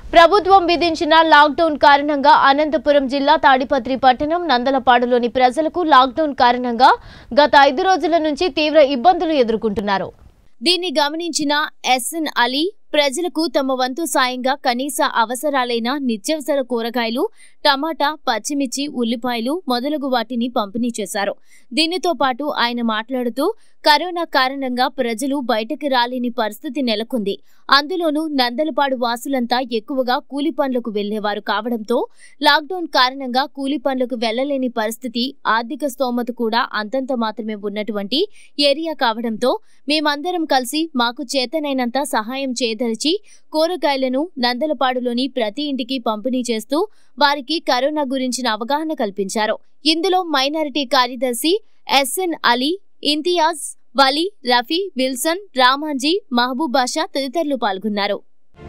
ప్రభుత్వం విధించిన లాక్డౌన్ కారణంగా అనంతపురం జిల్లా తాడిపత్రి పట్టణం నందలపాడులోని ప్రజలకు లాక్డౌన్ కారణంగా గత ఐదు రోజుల నుంచి తీవ్ర ఇబ్బందులు ఎదుర్కొంటున్నారు దీన్ని గమనించిన ఎస్ఎన్ అలీ ప్రజలకు తమ వంతు సాయంగా కనీస అవసరాలైన నిత్యావసర కూరగాయలు టమాటా పచ్చిమిర్చి ఉల్లిపాయలు మొదలగు వాటిని పంపిణీ చేశారు దీనితో పాటు ఆయన మాట్లాడుతూ కరోనా కారణంగా ప్రజలు బయటకు రాలేని పరిస్థితి నెలకొంది అందులోనూ నందలపాడు వాసులంతా ఎక్కువగా కూలి పనులకు వెళ్లేవారు కావడంతో లాక్డౌన్ కారణంగా కూలి పనులకు వెళ్లలేని పరిస్థితి ఆర్థిక స్తోమత కూడా అంతంత మాత్రమే ఉన్నటువంటి ఏరియా కావడంతో మేమందరం కలిసి మాకు చేతనైనంత సహాయం చేయదలిచి కూరగాయలను నందలపాడులోని ప్రతి ఇంటికి పంపిణీ చేస్తూ వారికి కరోనా గురించిన అవగాహన కల్పించారు ఇందులో మైనారిటీ కార్యదర్శి ఎస్ఎన్ అలీ ఇంతియాజ్ వలీ రఫీ విల్సన్ రామాంజీ మహబూబ్ బాషా తదితరులు పాల్గొన్నారు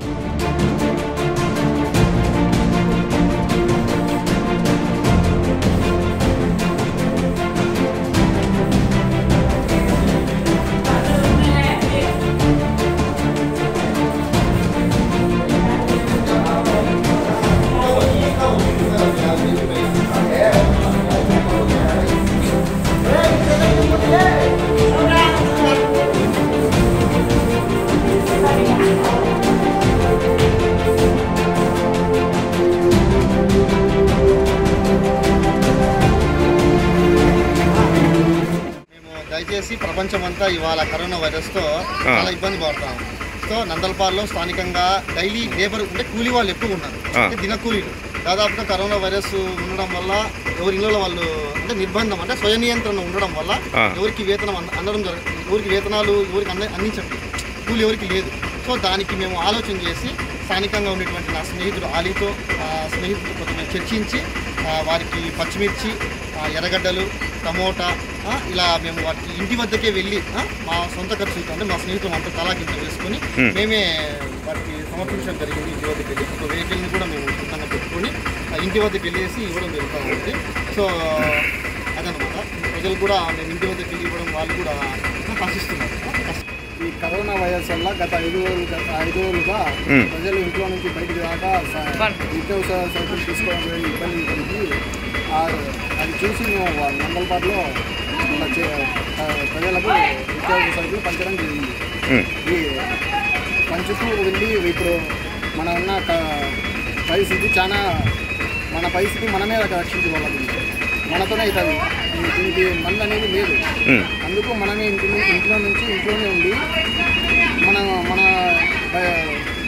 మేము దయచేసి ప్రపంచమంతా ఇవాళ కరోనా వైరస్తో చాలా ఇబ్బంది పడతాం సో నందల్పాల్లో స్థానికంగా డైలీ లేబర్ అంటే కూలీ వాళ్ళు ఎక్కువ ఉన్నారు ఆ. అంటే దిన కూలీలు దాదాపుగా కరోనా వైరస్ ఉండడం వల్ల ఎవరి ఇళ్ళలో వాళ్ళు అంటే నిర్బంధం అంటే స్వయ నియంత్రణ ఉండడం వల్ల ఆ. ఎవరికి వేతనం అంద- అందడం జరుగుతుంది ఎవరికి వేతనాలు ఎవరికి అంద అందించట్లేదు కూలి ఎవరికి లేదు సో దానికి మేము ఆలోచన చేసి స్థానికంగా ఉన్నటువంటి నా స్నేహితుడు ఆలీతో ఆ, స్నేహితుడు కొంచెం మేము చర్చించి ఆ, వారికి పచ్చిమిర్చి ఆ, ఎర్రగడ్డలు టమోటా ఆ, ఇలా మేము వాటికి ఇంటి వద్దకే వెళ్ళి ఆ, మా సొంత ఖర్చులతో అంటే మా స్నేహితులు అంతా తలాకింత వేసుకొని Hmm. మేమే వాటికి సమర్పించడం జరిగింది ఇంటి వద్దకు వెళ్ళి ఒక వెహికల్ని కూడా మేము సొంతంగా పెట్టుకొని ఆ, ఇంటి వద్దకు వెళ్ళేసి ఇవ్వడం జరుగుతూ ఉంది సో అదనమాట ప్రజలు కూడా మేము ఇంటి వద్దకు వెళ్ళి ఇవ్వడం వాళ్ళు కూడా ఆశిస్తున్నారు ఈ కరోనా వైరస్ వల్ల గత ఐదు రోజులు గత ఐదు రోజులుగా మ్మ్. ప్రజలు ఇంట్లో నుంచి బయటికి రాక స- నిత్యావసర సరుకులు తీసుకోవడం అనేది ఇబ్బంది కలిగి ఆ- అది చూసి మేము వా- నందలపాటులో మన చే- ఆ, ప్రజలకు నిత్యావసర సరుకులు పంచడం జరిగింది ఉమ్, ఈ పంచుతూ వెళ్ళి ఇప్పుడు మన ఉన్న క- పరిస్థితి చాలా మన పరిస్థితి మనమే రక్షించుకోవాలి మనతోనే అవుతుంది దీనికి మందు అనేది లేదు ఉమ్, అందుకు మనమే ఇంటి ను- ఇంట్లో నుంచి ఇంట్లోనే ఉండి మన మన బ-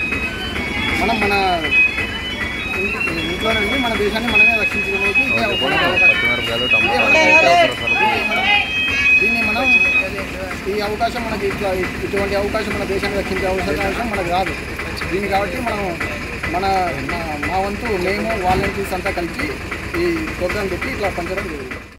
మనం మన ఇంటి- ఇంట్లోనే ఉండి మన దేశాన్ని మనమే రక్షించుకోవడానికి ఇదే అవకాశం. దీన్ని మనం ఈ అవకాశం మనకి ఇట్లా ఇటువంటి అవకాశం మన దేశాన్ని రక్షించే అవకాశం మనకు రాదు దీన్ని కాబట్టి మనం మన మా- మా వంతు మేము వాలంటీర్స్ అంతా కలిసి ఈ ప్రోగ్రాం పెట్టి ఇట్లా పంచడం జరిగింది